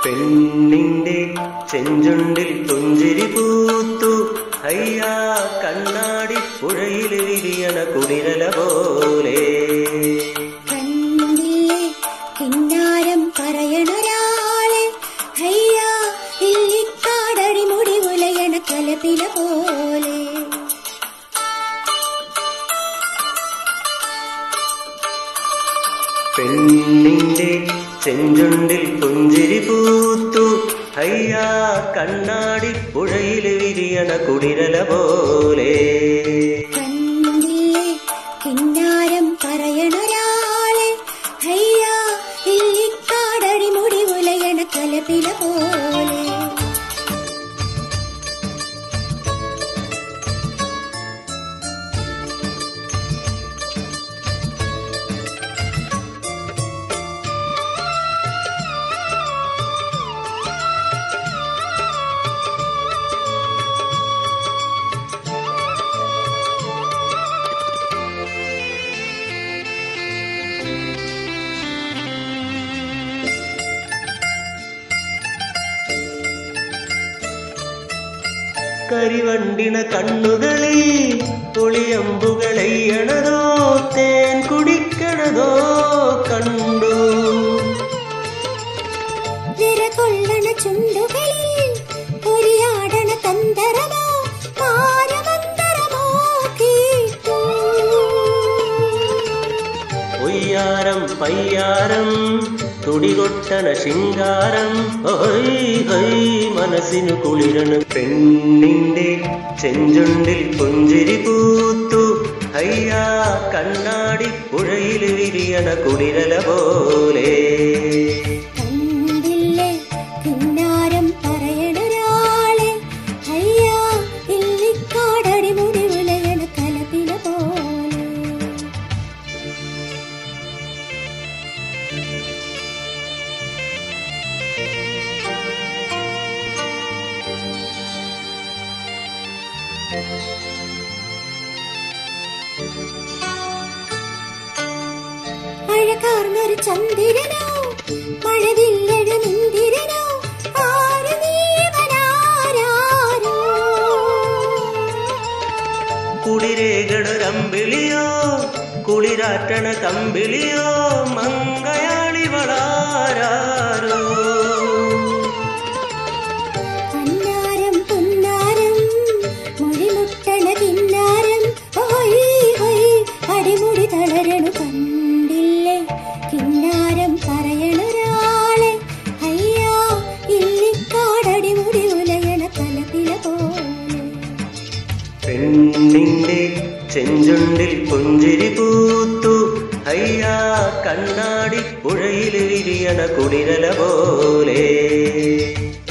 പെണ്ണിന്റെ ചെഞ്ചുണ്ടിൽ പുഞ്ചിരി പൂത്തു അയ്യാ കണ്ണാടി പുഴയിൽ വിരിയണ കുളിരല പോലെ കണ്ടില്ലേ കിന്നാരം പറയണൊരാളെ ഹയ്യാ ഇല്ലിക്കാടടി മുടി ഉലയണ കലപില പോലെ പെണ്ണിന്റെ ചെഞ്ചുണ്ടിൽ പുഞ്ചിരി പൂത്തു അയ്യാ കണ്ണാടി പുഴയിൽ വിരിയണ കുളിരല പോലെ കണ്ടില്ലേ കിന്നാരം പറയണൊരാളെ ഹയ്യാ ഇല്ലിക്കാടടി മുടി ഉലയണ കലപില പോലെ കരിവണ്ടിണ കണ്ണുകളിൽ ഒളിയമ്പുകളെയ്യണതോ തേൻ കുടിക്കണതോ കണ്ടു നിറകൊള്ളണ ചുണ്ടുകളിൽ പൊരിയാടണ തന്തരമോ താരമന്തരമോ കേട്ടു ഒയ്യാരം പയ്യാരം തുടികൊട്ടണ ശിങ്കാരം ഹൊയ് ഹൊയ് മനസ്സിനു കുളിരണ പെണ്ണിന്റെ ചെഞ്ചുണ്ടിൽ പുഞ്ചിരി പൂത്തു അയ്യാ കണ്ണാടി പുഴയിൽ വിരിയണ കുളിരല പോലെ കണ്ടില്ലേ കിന്നാരം പറയണൊരാളെ അയ്യാ ഇല്ലിക്കാടടി മുടി ഉലയണ കലപില പോലെ അഴകാർന്നൊരു ചന്ദ്രനോ മഴവില്ലഴ നിന്ദിരനോ ആര് നീവനാരോ കുളിരേകടൊരമ്പിളിയോ കുളിരാറ്റണ കമ്പിളിയോ മങ്കയാളി വളാരോ അന്നാരം പൊന്നാരം മൊഴിമുട്ടണ കിന്നാരം ഹൊയ് ഹൊയ് അടിമുടി തളരണു കണ്ടില്ലേ കിന്നാരം പറയണൊരാളെ അയ്യാ ഇല്ലിക്കാടടി മുടി ഉലയണ കലപില പോലെ പെണ്ണിന്റെ ചെഞ്ചുണ്ടിൽ പുഞ്ചിരി പൂത്തു അയ്യാ കണ്ണാടി പുഴയിൽ വിരിയണ കുളിരല പോലെ